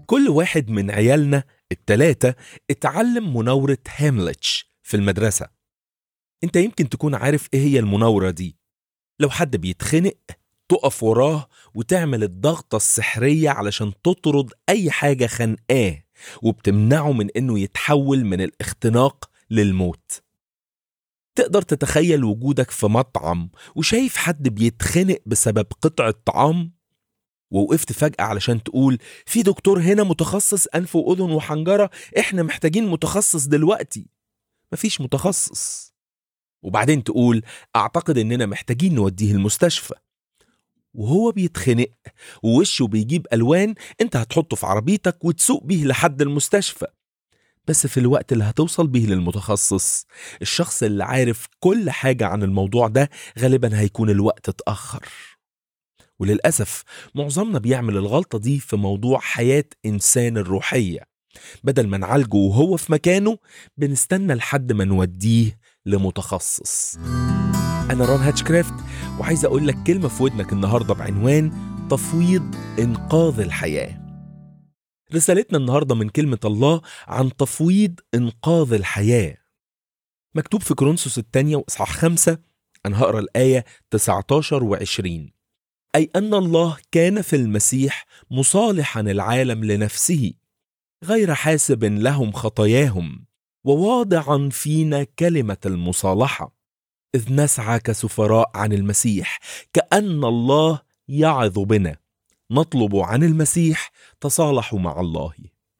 كل واحد من عيالنا التلاتة اتعلم مناورة هاملتش في المدرسة انت يمكن تكون عارف ايه هي المناورة دي لو حد بيتخنق تقف وراه وتعمل الضغطة السحرية علشان تطرد أي حاجة خانقاه وبتمنعه من إنه يتحول من الاختناق للموت تقدر تتخيل وجودك في مطعم وشايف حد بيتخنق بسبب قطعة طعام ووقفت فجأة علشان تقول في دكتور هنا متخصص أنف وأذن وحنجرة إحنا محتاجين متخصص دلوقتي مفيش متخصص وبعدين تقول أعتقد إننا محتاجين نوديه المستشفى وهو بيتخنق ووشه بيجيب ألوان أنت هتحطه في عربيتك وتسوق بيه لحد المستشفى بس في الوقت اللي هتوصل بيه للمتخصص الشخص اللي عارف كل حاجة عن الموضوع ده غالبا هيكون الوقت اتأخر وللأسف معظمنا بيعمل الغلطة دي في موضوع حياة إنسان الروحية بدل ما نعالجه وهو في مكانه بنستنى لحد ما نوديه لمتخصص أنا ران هاتشكرافت وعايز أقول لك كلمة في ودنك النهاردة بعنوان تفويض إنقاذ الحياة رسالتنا النهاردة من كلمة الله عن تفويض إنقاذ الحياة مكتوب في كورنثوس الثانية وإصحاح خمسة أنا هقرأ الآية 19 و 20 أي أن الله كان في المسيح مصالحا العالم لنفسه غير حاسب لهم خطاياهم وواضعا فينا كلمة المصالحة إذ نسعى كسفراء عن المسيح كأن الله يعظ بنا نطلب عن المسيح تصالحوا مع الله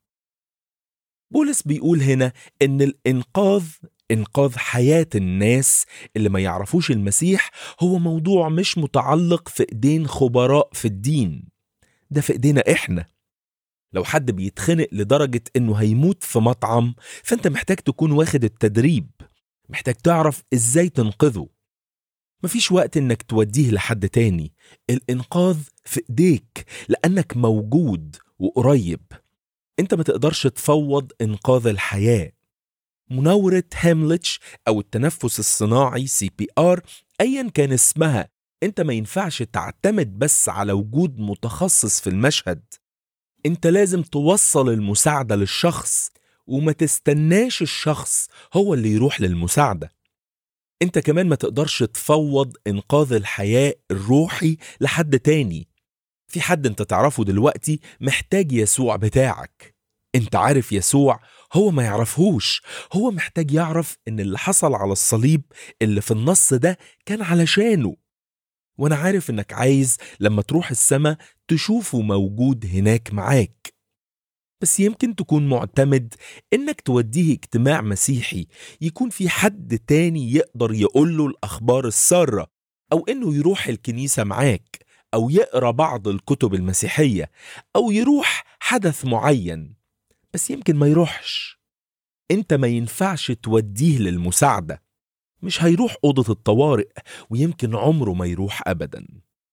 بولس بيقول هنا إن الإنقاذ إنقاذ حياة الناس اللي ما يعرفوش المسيح هو موضوع مش متعلق في إيدين خبراء في الدين ده في إيدينا إحنا لو حد بيتخنق لدرجة إنه هيموت في مطعم فأنت محتاج تكون واخد التدريب محتاج تعرف إزاي تنقذه مفيش وقت إنك توديه لحد تاني الإنقاذ في إيديك لأنك موجود وقريب أنت ما تقدرش تفوض إنقاذ الحياة مناورة هاملتش أو التنفس الصناعي سي بي آر أيا كان اسمها أنت ما ينفعش تعتمد بس على وجود متخصص في المشهد أنت لازم توصل المساعدة للشخص وما تستناش الشخص هو اللي يروح للمساعدة انت كمان ما تقدرش تفوض انقاذ الحياة الروحي لحد تاني في حد انت تعرفه دلوقتي محتاج يسوع بتاعك انت عارف يسوع هو ما يعرفهوش هو محتاج يعرف ان اللي حصل على الصليب اللي في النص ده كان علشانه وانا عارف انك عايز لما تروح السما تشوفه موجود هناك معاك بس يمكن تكون معتمد انك توديه اجتماع مسيحي يكون في حد تاني يقدر يقوله الاخبار السارة او انه يروح الكنيسة معاك او يقرا بعض الكتب المسيحية او يروح حدث معين بس يمكن ما يروحش انت ما ينفعش توديه للمساعدة مش هيروح أوضة الطوارئ ويمكن عمره ما يروح أبدا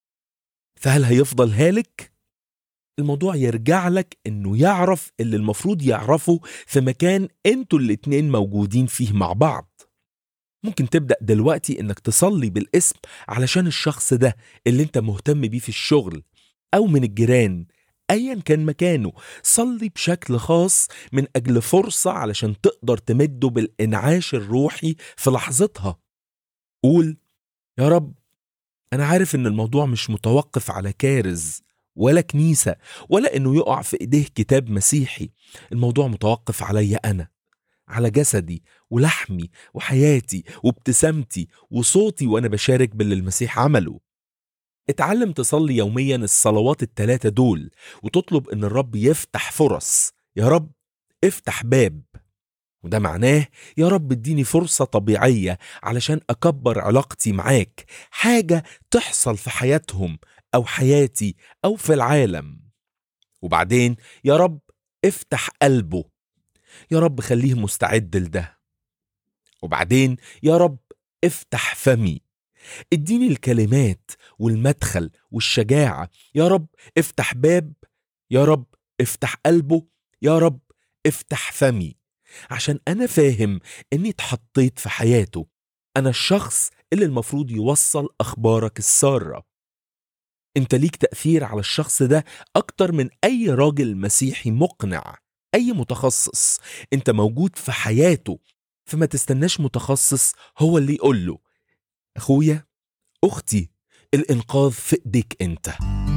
فهل هيفضل هالك؟ الموضوع يرجع لك انه يعرف اللي المفروض يعرفه في مكان انتوا الاتنين موجودين فيه مع بعض ممكن تبدأ دلوقتي انك تصلي بالاسم علشان الشخص ده اللي انت مهتم بيه في الشغل او من الجيران ايا كان مكانه صلي بشكل خاص من اجل فرصة علشان تقدر تمده بالانعاش الروحي في لحظتها قول يا رب انا عارف ان الموضوع مش متوقف على كارز ولا كنيسة ولا إنه يقع في إيديه كتاب مسيحي الموضوع متوقف عليا أنا على جسدي ولحمي وحياتي وابتسامتي وصوتي وأنا بشارك باللي المسيح عمله اتعلم تصلي يوميا الصلوات التلاتة دول وتطلب إن الرب يفتح فرص يا رب افتح باب وده معناه يا رب اديني فرصة طبيعية علشان أكبر علاقتي معاك حاجة تحصل في حياتهم أو حياتي أو في العالم وبعدين يا رب افتح قلبه يا رب خليه مستعد لده وبعدين يا رب افتح فمي اديني الكلمات والمدخل والشجاعة يا رب افتح باب يا رب افتح قلبه يا رب افتح فمي عشان أنا فاهم إني اتحطيت في حياته أنا الشخص اللي المفروض يوصل أخبارك السارة انت ليك تأثير على الشخص ده اكتر من اي راجل مسيحي مقنع اي متخصص انت موجود في حياته فما تستناش متخصص هو اللي يقول له اخويا اختي الانقاذ في ايديك انت